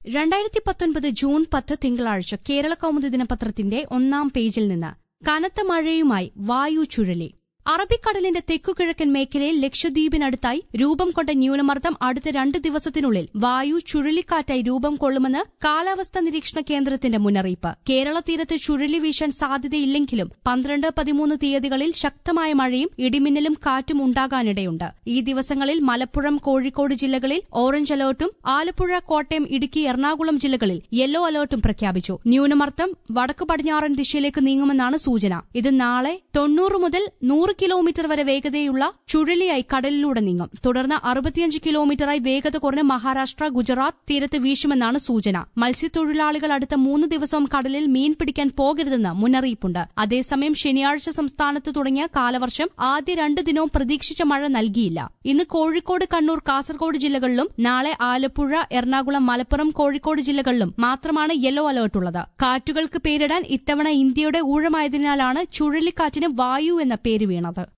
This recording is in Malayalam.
രണ്ടായിരത്തി പത്തൊൻപത് ജൂൺ പത്ത് തിങ്കളാഴ്ച കേരള കൗമുദി ദിനപത്രത്തിന്റെ ഒന്നാം പേജിൽ നിന്ന് കനത്ത മഴയുമായി വായു ചുഴലി അറബിക്കടലിന്റെ തെക്കുകിഴക്കൻ മേഖലയിൽ ലക്ഷദ്വീപിനടുത്തായി രൂപം കൊണ്ട ന്യൂനമർദ്ദം അടുത്ത രണ്ട് ദിവസത്തിനുള്ളിൽ വായു ചുഴലിക്കാറ്റായി രൂപം കൊള്ളുമെന്ന് കാലാവസ്ഥാ നിരീക്ഷണ കേന്ദ്രത്തിന്റെ മുന്നറിയിപ്പ് കേരള തീരത്ത് ചുഴലി വീശാൻ സാധ്യതയില്ലെങ്കിലും പന്ത്രണ്ട് പതിമൂന്ന് തീയതികളിൽ ശക്തമായ മഴയും ഇടിമിന്നലും കാറ്റും ഉണ്ടാകാനിടയുണ്ട് ഈ ദിവസങ്ങളിൽ മലപ്പുറം കോഴിക്കോട് ജില്ലകളിൽ ഓറഞ്ച് അലർട്ടും ആലപ്പുഴ കോട്ടയം ഇടുക്കി എറണാകുളം ജില്ലകളിൽ യെല്ലോ അലർട്ടും പ്രഖ്യാപിച്ചു ന്യൂനമർദ്ദം വടക്കു പടിഞ്ഞാറൻ ദിശയിലേക്ക് നീങ്ങുമെന്നാണ് സൂചന ഇത് നാളെ തൊണ്ണൂറ് മുതൽ നൂറ് കിലോമീറ്റർ വരെ വേഗതയുള്ള ചുഴലിയായി കടലിലൂടെ നീങ്ങും തുടർന്ന് അറുപത്തിയഞ്ച് കിലോമീറ്ററായി വേഗത കുറഞ്ഞ് മഹാരാഷ്ട്ര ഗുജറാത്ത് തീരത്ത് വീശുമെന്നാണ് സൂചന മത്സ്യത്തൊഴിലാളികൾ അടുത്ത മൂന്ന് ദിവസവും കടലിൽ മീൻ പിടിക്കാൻ പോകരുതെന്ന് മുന്നറിയിപ്പുണ്ട് അതേസമയം ശനിയാഴ്ച സംസ്ഥാനത്ത് തുടങ്ങിയ കാലവർഷം ആദ്യ രണ്ട് ദിനവും പ്രതീക്ഷിച്ച മഴ നൽകിയില്ല ഇന്ന് കോഴിക്കോട് കണ്ണൂർ കാസർഗോഡ് ജില്ലകളിലും നാളെ ആലപ്പുഴ എറണാകുളം മലപ്പുറം കോഴിക്കോട് ജില്ലകളിലും മാത്രമാണ് യെല്ലോ അലർട്ടുള്ളത് കാറ്റുകൾക്ക് പേരിടാൻ ഇത്തവണ ഇന്ത്യയുടെ ഊഴമായതിനാലാണ് ചുഴലിക്കാറ്റിന് വായു എന്ന പേര് വീണത്